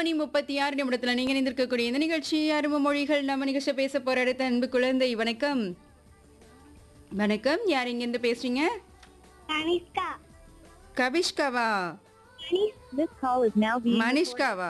மணி முப்பத்தி ஆறு நிமிடத்துல நீங்க நிந்திருக்கக்கூடிய இந்த நிகழ்ச்சி அரும மொழிகள் நம்ம நிகழ்ச்சி பேச போற அடுத்த அன்பு குழந்தை வணக்கம் வணக்கம் யார் இங்க இருந்து பேசுறீங்க Kanishka கவிஷ்காவா Kanish This call is now being மனிஷ்காவா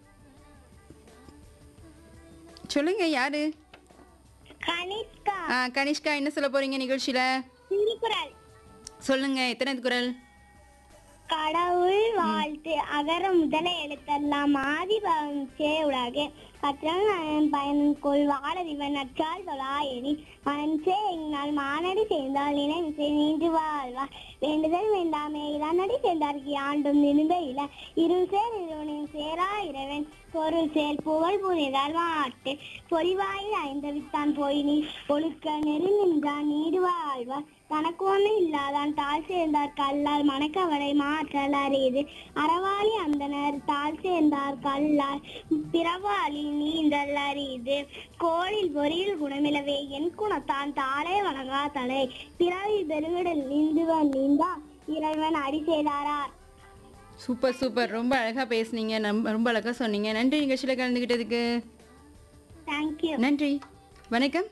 சொல்லுங்க யாரு கனிஷ்கா ஆ, கனிஷ்கா என்ன சொல்ல போறீங்க நிகழ்ச்சியில திருக்குறள் சொல்லுங்க எத்தனை குரல் கடவுள் வாழ்த்து அகர முதல எழுத்தெல்லாம் ஆதி பவன்சே உலகே கற்றவன் பயன் கொள் வாழறிவன் நற்றால் தொழாயணி மனசே எங்களால் மானடி சேர்ந்தால் நினைவு நீண்டு வாழ்வார் வேண்டுதல் வேண்டாமே இளநடி சேர்ந்தார்க்கு ஆண்டும் நிமிந்த இல இருள் சேர் இருவனின் சேரா இறைவன் பொருள் சேர் புகழ் புனிதால் மாட்டு பொறிவாயில் ஐந்த வித்தான் போய் நீ ஒழுக்க நெறி நின்றான் நீடு வாழ்வார் தனக்கு ஒண்ணு இல்லாதான் தாழ் சேர்ந்தார் கல்லால் மணக்கவலை மாற்றல் அறியுது அறவாளி அந்தனர் தாழ் சேர்ந்தார் கல்லால் பிறவாளி நீந்தல் அறியுது கோளில் பொறியில் குணமிலவே என் குணத்தான் தாளே வணங்கா தலை பிறவி பெருவிடல் நீந்துவன் நீந்தா இறைவன் அடி செய்தாரார் சூப்பர் சூப்பர் ரொம்ப அழகா பேசுனீங்க நம்- ரொம்ப அழகா சொன்னீங்க நன்றி நிகழ்ச்சியில கலந்துகிட்டதுக்கு தேங்க்யூ நன்றி வணக்கம்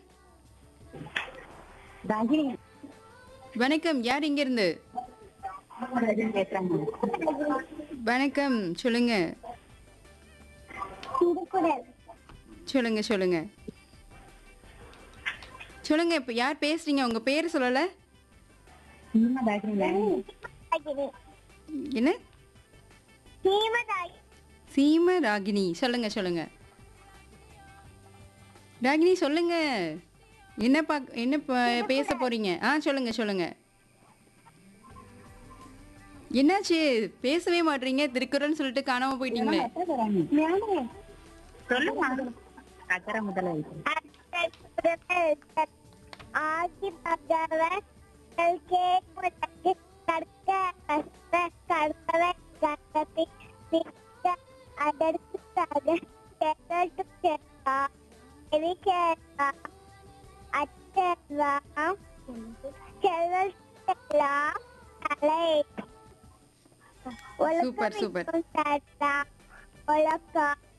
ராகினி வணக்கம் யார் இங்க இருந்து பேசுறாங்க வணக்கம் சொல்லுங்க திருக்குறள் சொல்லுங்க சொல்லுங்க சொல்லுங்க இப்ப யார் பேசுறீங்க உங்க பேர் சொல்லல இன்னும் ராகினி என்ன ஹீமதாய் சீம ராகினி சொல்லுங்க சொல்லுங்க ராகினி சொல்லுங்க என்ன பா என்ன ப- பேச போறீங்க ஆ சொல்லுங்க சொல்லுங்க என்னாச்சு பேசவே மாட்டீங்க திருக்குறள்னு சொல்லிட்டு காணாம போயிட்டீங்களே சொல்லுங்க அக்கற முதல்ல ஆகி பகவன் கேட்பதற்கு கற்க கற்க கற்பவை கற்பி நிற்க அதற்காக கேட்டு கேட்கா எது கேட்கா அச்செல்லாம் செல்வெல்லாம் தலை சூப்பர், சூப்பர். ஒழுக்கம்